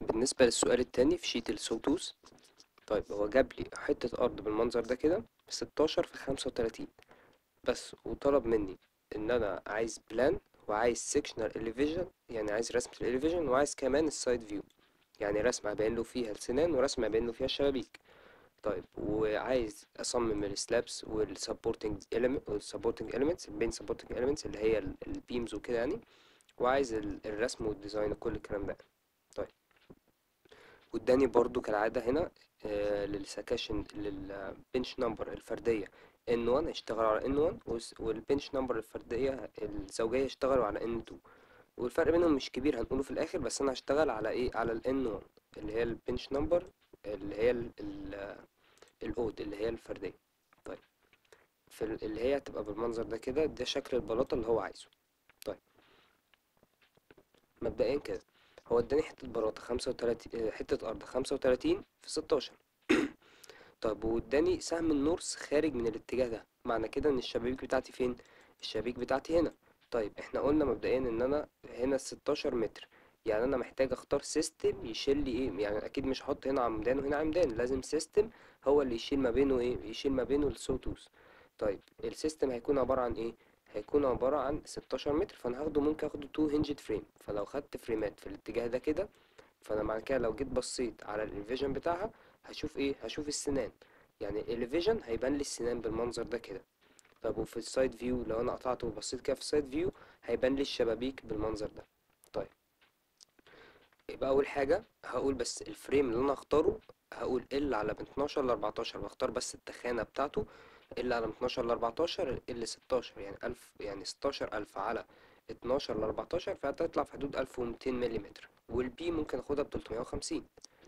بالنسبة للسؤال التاني في شيت السوتوس طيب هو جاب لي حتة أرض بالمنظر ده كده ستاشر في خمسة وتلاتين بس وطلب مني إن أنا عايز بلان وعايز سيكشنال elevation يعني عايز رسمة الإليفيجن وعايز كمان السايد فيو يعني رسمة هبين له فيها السنان ورسمة هبين له فيها الشبابيك طيب وعايز أصمم السلابس والسبورتنج element والسبورتنج elements البين سبورتنج elements اللي هي البيمز وكده يعني وعايز ال- الرسم والديزاين وكل الكلام ده طيب واداني برضو كالعادة هنا آه للسكاشن للبنش نمبر الفردية N1 هيشتغلوا على N1 والس- والبنش نمبر الفردية الزوجية يشتغلوا على N2 والفرق بينهم مش كبير هنقوله في الآخر بس أنا هشتغل على إيه على ال N1 اللي هي البنش نمبر اللي هي ال ال الأود اللي هي الفردية طيب في ال- اللي هي هتبقى بالمنظر ده كده ده شكل البلاطة اللي هو عايزه طيب مبدئيا كده هو اداني حتة بلاطة خمسة وتلاتين حتة أرض خمسة وتلاتين في ستاشر طيب واداني سهم النورس خارج من الاتجاه ده معنى كده ان الشبابيك بتاعتي فين الشبابيك بتاعتي هنا طيب احنا قلنا مبدئيا ان انا هنا 16 متر يعني انا محتاج اختار سيستم يشيل لي ايه يعني اكيد مش هحط هنا عمدان وهنا عمدان لازم سيستم هو اللي يشيل ما بينه ايه يشيل ما بينه السوتوس طيب السيستم هيكون عبارة عن ايه هيكون عبارة عن 16 متر فانا هاخده ممكن اخده 2 هنجد فريم فلو خدت فريمات في الاتجاه ده كده فانا معنى كده لو جيت بصيت على الفيجن بتاعها هشوف ايه هشوف السنان يعني الفيجن هيبان لي السنان بالمنظر ده كده طب وفي السايد فيو لو انا قطعته وبصيت كده في السايد فيو هيبان لي الشبابيك بالمنظر ده طيب يبقى اول حاجه هقول بس الفريم اللي انا هختاره هقول ال على من 12 ل 14 بختار بس التخانه بتاعته ال على من 12 ل 14 ال 16 يعني 1000 يعني 16000 على 12 ل 14 فهتطلع في حدود 1200 ملم والبي ممكن اخدها ب 350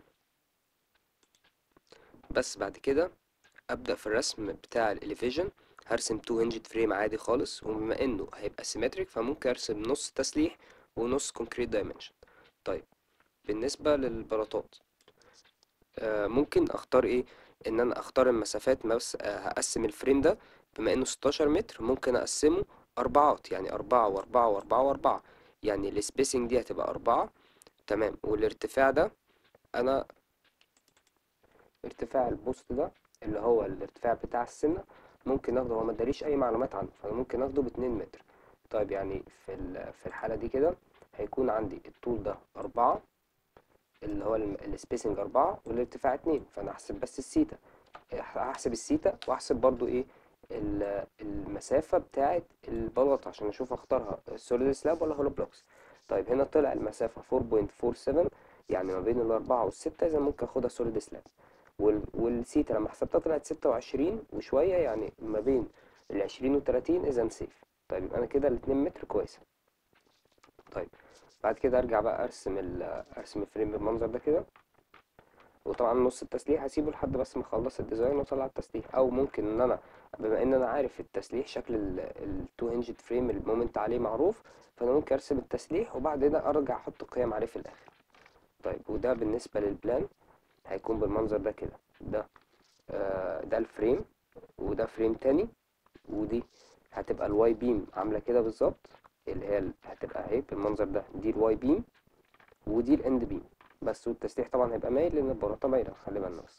بس بعد كده ابدا في الرسم بتاع الاليفيجن هرسم 2 هنجد فريم عادي خالص وبما انه هيبقى سيمتريك فممكن ارسم نص تسليح ونص كونكريت دايمنشن طيب بالنسبه للبلاطات آه ممكن اختار ايه ان انا اختار المسافات بس آه هقسم الفريم ده بما انه 16 متر ممكن اقسمه اربعات يعني اربعة واربعة واربعة واربعة يعني السبيسنج دي هتبقى اربعة تمام والارتفاع ده انا ارتفاع البوست ده اللي هو الارتفاع بتاع السنة ممكن اخده هو ما اداليش اي معلومات عنه فانا ممكن اخده باتنين متر طيب يعني في ال- في الحالة دي كده هيكون عندي الطول ده أربعة اللي هو السبيسنج أربعة والارتفاع اتنين فأنا هحسب بس السيتا هحسب السيتا وأحسب برضو إيه ال- المسافة بتاعة البلاطة عشان أشوف أختارها سوليد سلاب ولا هولو بلوكس طيب هنا طلع المسافة 4.47 يعني ما بين الأربعة والستة إذا ممكن أخدها سوليد سلاب وال... والسيتا لما حسبتها طلعت ستة وعشرين وشوية يعني ما بين العشرين والتلاتين إذا سيف طيب يبقى أنا كده الاتنين متر كويسة طيب بعد كده أرجع بقى أرسم ال... أرسم الفريم بالمنظر ده كده وطبعا نص التسليح هسيبه لحد بس ما اخلص الديزاين واطلع التسليح او ممكن ان انا بما ان انا عارف التسليح شكل التو هنجد فريم المومنت عليه معروف فانا ممكن ارسم التسليح وبعد كده ارجع احط قيم عليه في الاخر طيب وده بالنسبه للبلان هيكون بالمنظر ده كده ده آه ده الفريم وده فريم تاني ودي هتبقى الواي بيم عامله كده بالظبط اللي هي ال- هتبقى اهي بالمنظر ده دي الواي بيم ودي الاند بيم بس والتسليح طبعا هيبقى مايل لان البلاطه مايله خلي بالنا بس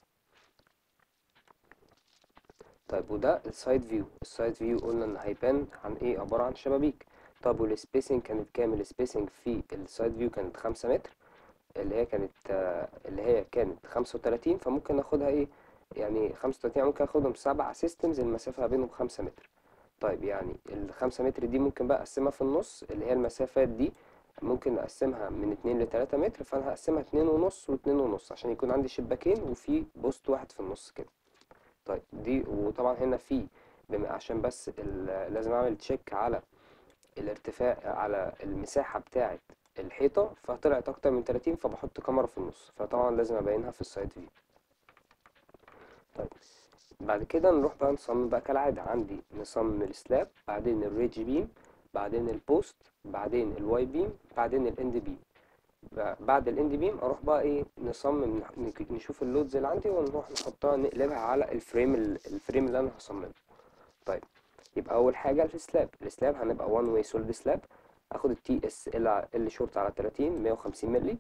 طيب وده السايد فيو السايد فيو قلنا ان هيبان عن ايه عباره عن شبابيك طب والسبيسنج كانت كام السبيسنج في السايد فيو كانت خمسة متر اللي هي كانت آه، اللي هي كانت خمسة وتلاتين فممكن ناخدها ايه يعني خمسة وتلاتين ممكن اخدهم سبع سيستمز المسافة ما بينهم خمسة متر طيب يعني الخمسة متر دي ممكن بقى اقسمها في النص اللي هي المسافات دي ممكن اقسمها من اتنين لتلاتة متر فانا هقسمها اتنين ونص واتنين ونص عشان يكون عندي شباكين وفي بوست واحد في النص كده طيب دي وطبعا هنا في بما عشان بس ال- لازم اعمل تشيك على الارتفاع على المساحة بتاعة الحيطة فطلعت أكتر من 30 فبحط كاميرا في النص فطبعا لازم أبينها في السايد فيو طيب بعد كده نروح بقى نصمم بقى كالعادة عندي نصمم السلاب بعدين الريدج بيم بعدين البوست بعدين الواي بيم بعدين الاند بيم بعد الاند بيم اروح بقى ايه نصمم نح- نشوف اللودز اللي عندي ونروح نحطها نقلبها على الفريم ال- الفريم اللي انا هصممه طيب يبقى اول حاجه السلاب السلاب هنبقى وان واي سوليد سلاب اخد التي اس ال ال شورت على 30 150 مللي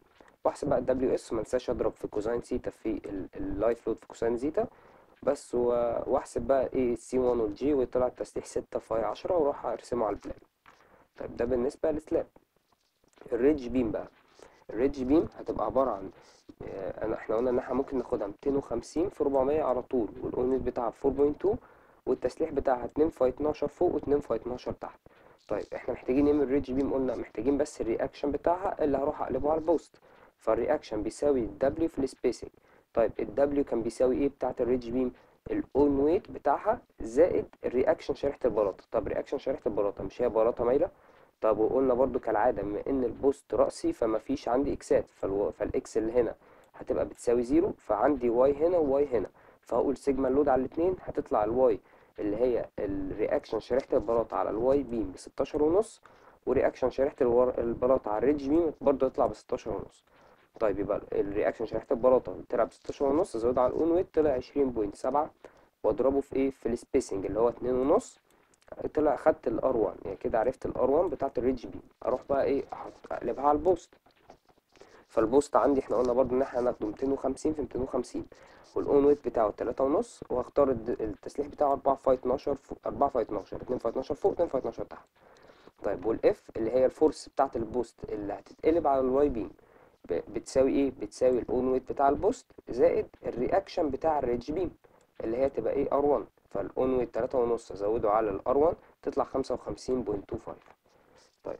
واحسب بقى الدبليو اس ما انساش اضرب في كوزين سيتا في اللايف لود في كوزين زيتا بس و- واحسب بقى ايه السي 1 والجي ويطلع التسليح 6 في 10 واروح ارسمه على البلان طيب ده بالنسبه للسلاب الريدج بيم بقى الريدج بيم هتبقى عباره عن آه، انا احنا قلنا ان احنا ممكن ناخدها 250 في 400 على طول والاونت بتاعها 4.2 والتسليح بتاعها 2 في 12 فوق و2 في 12 تحت طيب احنا محتاجين نعمل ريدج بيم قلنا محتاجين بس الرياكشن بتاعها اللي هروح اقلبه على البوست فالرياكشن بيساوي الدبليو في السبيسنج طيب الدبليو كان بيساوي ايه بتاعت الريدج بيم الاون ويت بتاعها زائد الرياكشن شريحه البلاطه طب رياكشن شريحه البلاطه مش هي بلاطه مايله طب وقلنا برضو كالعاده بما ان البوست راسي فما فيش عندي اكسات فالو... فالاكس اللي هنا هتبقى بتساوي زيرو فعندي واي هنا وواي هنا فهقول سيجما اللود على الاثنين هتطلع الواي اللي هي الرياكشن شريحه البلاطه على الواي بيم ب 16 ونص ورياكشن شريحه الور... البلاطه على الريدج بيم برضو يطلع ب 16 ونص طيب يبقى الرياكشن شريحه البلاطه طلع ب 16 ونص زود على الاون ويت طلع 20.7 واضربه في ايه في السبيسنج اللي هو 2 ونص طلع خدت الار 1 يعني كده عرفت الار 1 بتاعت الريدج بي اروح بقى ايه احط اقلبها على البوست فالبوست عندي احنا قلنا برضو ان احنا هناخده 250 في 250 والاون ويت بتاعه 3 ونص وهختار الد- التسليح بتاعه 4 في 12 فوق 4 في 12 2 في 12 فوق 2 في 12 تحت طيب والاف اللي هي الفورس بتاعت البوست اللي هتتقلب على الواي بيم ب- بتساوي ايه بتساوي الاون ويت بتاع البوست زائد الرياكشن بتاع الريدج بيم اللي هي تبقى ايه ار 1 فالاون ويت 3 ونص ازوده على الار 1 تطلع 55.25 طيب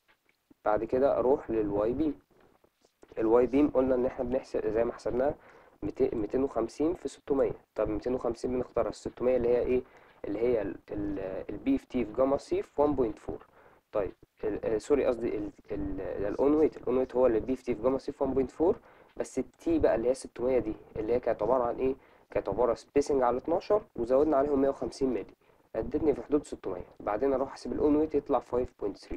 بعد كده اروح للواي بيم الواي بيم قلنا ان احنا بنحسب زي ما حسبناها 200 250 في 600 طب 250 بنختارها ال 600 اللي هي ايه اللي هي البي في تي في جاما سي في 1.4 طيب ال- آه، سوري قصدي الاون ويت الاون ويت هو اللي بي في تي في جاما سي في 1.4 بس التي بقى اللي هي 600 دي اللي هي كانت عباره عن ايه كانت عباره سبيسنج على 12 وزودنا عليهم 150 مللي ادتني في حدود 600 بعدين اروح احسب الاون ويت يطلع 5.3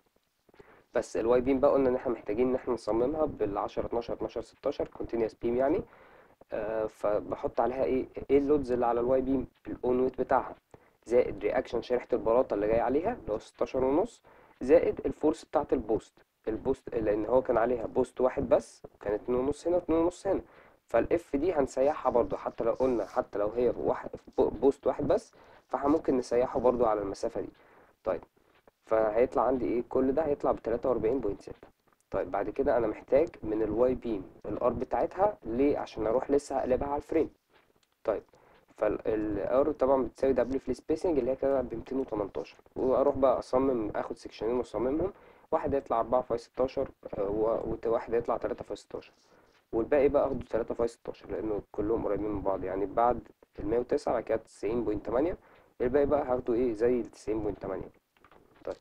بس الواي بيم بقى قلنا ان احنا محتاجين ان احنا نصممها بال 10 12 12 16 كونتينوس بيم يعني آه فبحط عليها ايه ايه اللودز اللي على الواي بيم الاون ويت بتاعها زائد رياكشن شريحه البلاطه اللي جاي عليها اللي هو 16 ونص زائد الفورس بتاعه البوست البوست لان هو كان عليها بوست واحد بس وكان اتنين ونص هنا واتنين ونص هنا فالاف دي هنسيحها برضو حتى لو قلنا حتى لو هي واحد بوست واحد بس فاحنا ممكن نسيحه برضو على المسافه دي طيب فهيطلع عندي ايه كل ده هيطلع ب 43.6 طيب بعد كده انا محتاج من الواي بيم الار بتاعتها ليه عشان اروح لسه هقلبها على الفريم طيب فالار طبعا بتساوي دبليو في السبيسنج اللي هي كده ب 218 واروح بقى اصمم اخد سكشنين واصممهم واحد هيطلع 4 في 16 آه، و- وواحد هيطلع 3 في 16 والباقي بقى اخده 3 في 16 لانه كلهم قريبين من بعض يعني بعد ال 109 بعد كده 90.8 الباقي بقى هاخده ايه زي ال 90.8 طيب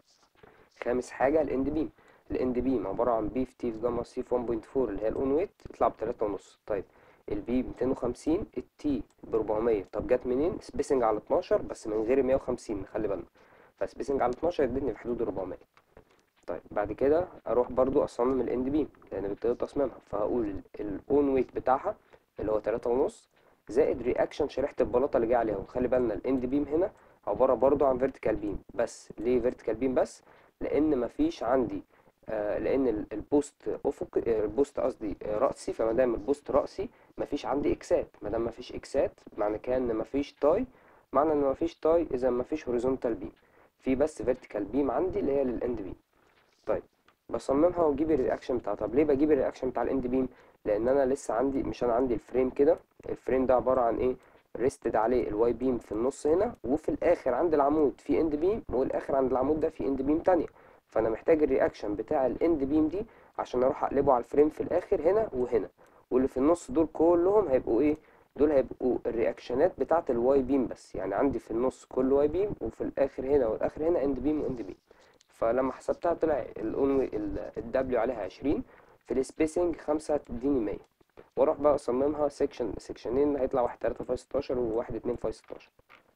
خامس حاجة الاند بيم الاند بيم عبارة عن بي في تي في جاما سي في 1.4 اللي هي الاون ويت تطلع بتلاتة ونص طيب البي 250 التي ب 400 طب جت منين سبيسنج على 12 بس من غير 150 نخلي بالنا فسبيسنج على 12 ادتني في حدود 400 طيب بعد كده اروح برضو اصمم الاند بيم لان بطريقه تصميمها فهقول الاون ويت بتاعها اللي هو تلاتة ونص زائد رياكشن شريحه البلاطه اللي جايه عليها وخلي بالنا الاند بيم هنا عباره برضو عن فيرتيكال بيم بس ليه فيرتيكال بيم بس لان مفيش عندي آه لان ال- البوست افق آه، البوست قصدي آه، راسي فما دام البوست راسي مفيش عندي اكسات ما دام مفيش اكسات معنى كده ان مفيش تاي معنى ان مفيش تاي اذا مفيش هوريزونتال بيم في بس فيرتيكال بيم عندي اللي هي للاند بيم طيب بصممها واجيب الرياكشن بتاعها طب ليه بجيب الرياكشن بتاع الاند بيم لان انا لسه عندي مش انا عندي الفريم كده الفريم ده عباره عن ايه ريستد عليه الواي بيم في النص هنا وفي الاخر عند العمود في اند بيم والاخر عند العمود ده في اند بيم تانية فانا محتاج الرياكشن بتاع الاند بيم دي عشان اروح اقلبه على الفريم في الاخر هنا وهنا واللي في النص دول كلهم هيبقوا ايه دول هيبقوا الرياكشنات بتاعه الواي بيم بس يعني عندي في النص كل واي بيم وفي الاخر هنا والاخر هنا اند بيم واند بيم فلما حسبتها طلع الاون الدبليو عليها 20 في السبيسنج 5 تديني 100 واروح بقى اصممها سيكشن سيكشنين هيطلع واحد 3 في 16 وواحد 2 في 16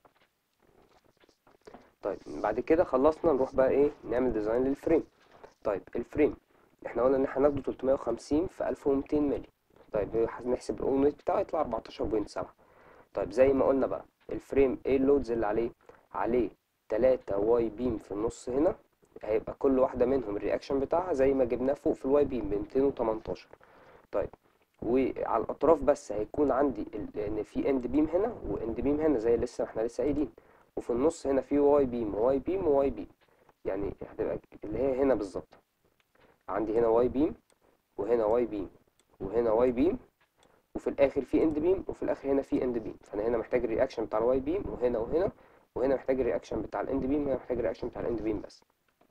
طيب بعد كده خلصنا نروح بقى ايه نعمل ديزاين للفريم طيب الفريم احنا قلنا ان احنا هناخده 350 في 1200 مللي طيب نحسب الاون ويت بتاعه يطلع 14.7 طيب زي ما قلنا بقى الفريم ايه اللودز اللي عليه عليه 3 واي بيم في النص هنا هيبقى كل واحده منهم الرياكشن بتاعها زي ما جبناه فوق في الواي بيم ب 218 طيب وعلى الاطراف بس هيكون عندي ال- ان في اند بيم هنا واند بيم هنا زي لسه احنا لسه قايلين وفي النص هنا في واي بيم وواي بيم وواي بيم يعني هتبقى اللي هي هنا بالظبط عندي هنا واي بيم وهنا واي بيم وهنا واي بيم وفي الاخر في اند بيم وفي الاخر هنا في اند بيم فانا هنا محتاج الرياكشن بتاع الواي بيم وهنا وهنا وهنا محتاج الرياكشن بتاع الاند بيم وهنا محتاج الرياكشن بتاع الاند بيم بس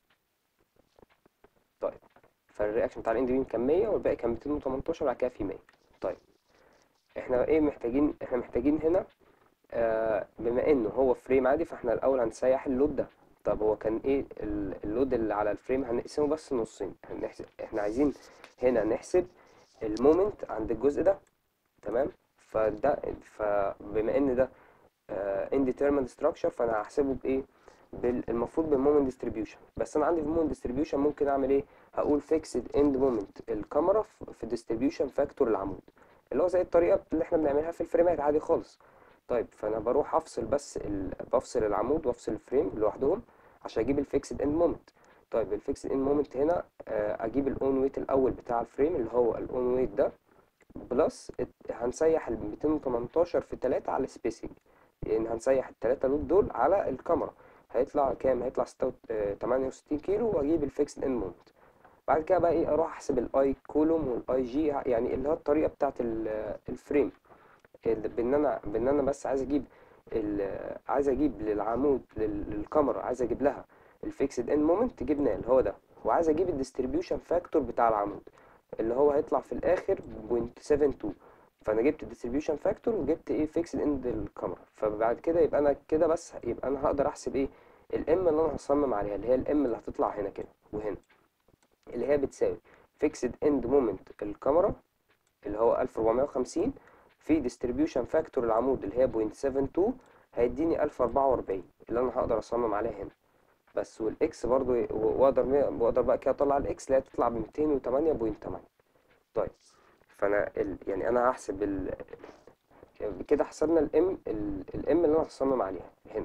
طيب فالرياكشن بتاع الاند بيم كان 100 والباقي كان 218 بعد كده في 100 طيب احنا ايه محتاجين احنا محتاجين هنا آه بما انه هو فريم عادي فاحنا الاول هنسيح اللود ده طب هو كان ايه ال- اللود اللي على الفريم هنقسمه بس نصين هنحسب احنا عايزين هنا نحسب المومنت عند الجزء ده تمام فده فبما ان ده indeterminate structure فانا هحسبه بايه بال- المفروض بالمومنت ديستريبيوشن بس انا عندي في المومنت ديستريبيوشن ممكن اعمل ايه هقول فيكسد اند مومنت الكاميرا في ديستريبيوشن فاكتور العمود اللي هو زي الطريقه اللي احنا بنعملها في الفريمات عادي خالص طيب فانا بروح افصل بس ال... بفصل العمود وافصل الفريم لوحدهم عشان اجيب الفيكسد اند مومنت طيب الفيكسد اند مومنت هنا آه، اجيب الاون ويت الاول بتاع الفريم اللي هو الاون ويت ده بلس الت- هنسيح ال 218 في 3 على السبيسنج يعني هنسيح التلاتة لود دول على الكاميرا هيطلع كام هيطلع 68 كيلو واجيب الفيكسد اند مومنت بعد كده بقى ايه اروح احسب الاي كولوم والاي جي يعني اللي هو الطريقه بتاعت ال- الفريم ال- بان انا بان انا بس عايز اجيب ال- عايز اجيب للعمود لل- للكاميرا عايز اجيب لها الفيكسد اند مومنت جبناه اللي هو ده وعايز اجيب الديستريبيوشن فاكتور بتاع العمود اللي هو هيطلع في الاخر 0.72 فانا جبت الديستريبيوشن فاكتور وجبت ايه فيكسد اند الكاميرا فبعد كده يبقى انا كده بس يبقى انا هقدر احسب ايه الام اللي انا هصمم عليها اللي هي الام اللي هتطلع هنا كده وهنا اللي هي بتساوي فيكسد اند مومنت الكاميرا اللي هو 1450 في ديستريبيوشن فاكتور العمود اللي هي 0.72 هيديني 1044 اللي انا هقدر اصمم عليها هنا بس والاكس برضو ي- و- واقدر واقدر بقى كده اطلع الاكس اللي هي تطلع ب 208.8 طيب فانا ال... يعني انا هحسب ال... كده حسبنا الام الام اللي انا هصمم عليها هنا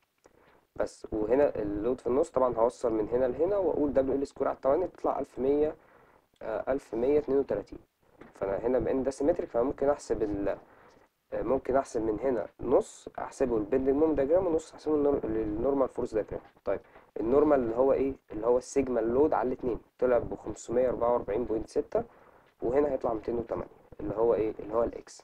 بس وهنا اللود في النص طبعا هوصل من هنا لهنا واقول دبليو ال سكوير على 8 تطلع 1100 آه، 1132 فانا هنا بان ده سيمتريك فممكن احسب ال آه، ممكن احسب من هنا نص احسبه البندنج موم دياجرام ونص احسبه النور- للنورمال فورس دياجرام طيب النورمال اللي هو ايه اللي هو السيجما اللود على الاثنين طلع ب 544.6 وهنا هيطلع 208 اللي هو ايه اللي هو الاكس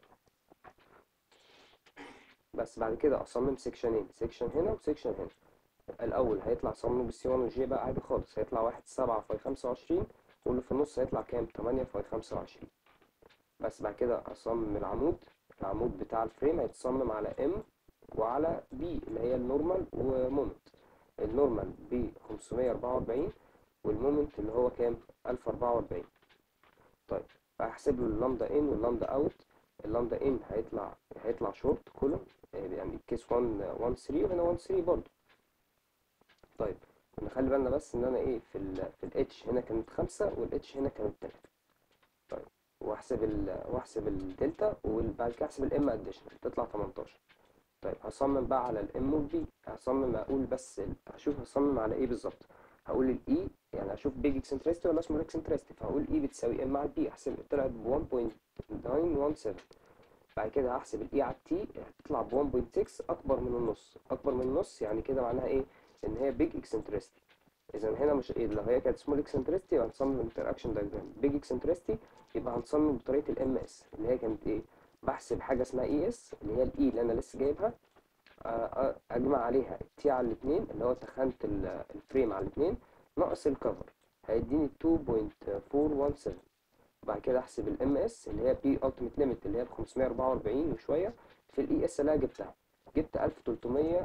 بس بعد كده اصمم سيكشنين سيكشن هنا وسيكشن هنا الاول هيطلع صممه بالسي 1 والجي بقى عادي خالص هيطلع واحد سبعة في 25 واللي في النص هيطلع كام 8 في 25 بس بعد كده اصمم العمود العمود بتاع الفريم هيتصمم على ام وعلى بي اللي هي النورمال ومومنت النورمال ب 544 والمومنت اللي هو كام 1044 طيب هحسب له اللامدا ان واللامدا اوت اللامدا ان هيطلع هيطلع شورت كولوم يعني كيس 1 1 3 وهنا 1 3 برضه طيب نخلي بالنا بس ان انا ايه في ال في الاتش هنا كانت خمسة والاتش هنا كانت تلاتة طيب واحسب ال واحسب الدلتا وبعد كده احسب الام اديشنال تطلع 18 طيب هصمم بقى على الام والبي هصمم اقول بس ال- هشوف هصمم على ايه بالظبط هقول الاي يعني هشوف بيج اكسنتريستي ولا سمول اكسنتريستي فهقول اي بتساوي ام على البي احسب طلعت ب 1.917 بعد كده هحسب الاي على التي هتطلع ب 1.6 اكبر من النص اكبر من النص يعني كده معناها ايه ان هي بيج اكسنتريستي اذا هنا مش ايه لو هي كانت سمول اكسنتريستي يبقى هنصمم انتراكشن دايجرام بيج اكسنتريستي يبقى هنصمم بطريقه الام اس اللي هي كانت ايه بحسب حاجه اسمها اي اس اللي هي الاي اللي انا لسه جايبها آه، آه، اجمع عليها التي على الاثنين اللي هو تخنت ال- الفريم على الاثنين ناقص الكفر هيديني 2.417 بعد كده احسب الام اس اللي هي بي التيميت ليميت اللي هي ب 544 وشويه في الاي اس اللي انا جبتها جبت 1300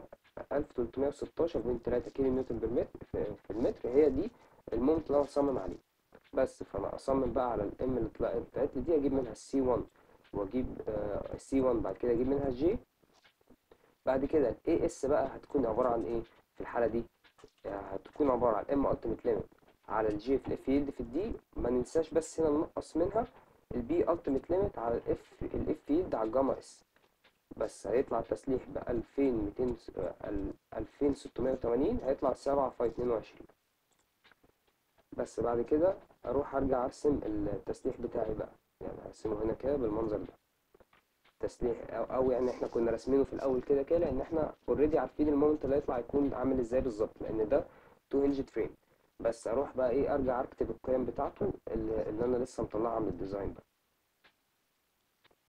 1316.3 كيلو نيوتن بالمتر في في المتر هي دي المومنت اللي انا هصمم عليه بس فانا اصمم بقى على الام اللي طلع- اللي طلعت لي دي اجيب منها السي 1 واجيب السي 1 بعد كده اجيب منها الجي بعد كده الاي اس بقى هتكون عباره عن ايه في الحاله دي آه، هتكون عباره عن ام التيميت ليميت على الجي في الاف يلد في الدي ما ننساش بس هنا ننقص منها البي التيميت ليميت على الاف الاف يلد على الجاما اس بس هيطلع التسليح ب 2200 آه، ال- 2680 هيطلع 7 في 22 بس بعد كده اروح ارجع ارسم التسليح بتاعي بقى يعني هرسمه هنا كده بالمنظر ده تسليح او, أو يعني احنا كنا راسمينه في الاول كده كده لان احنا اوريدي عارفين المومنت اللي هيطلع يكون عامل ازاي بالظبط لان ده تو هنجد فريم بس اروح بقى ايه ارجع اكتب القيم بتاعته اللي, اللي انا لسه مطلعها من الديزاين ده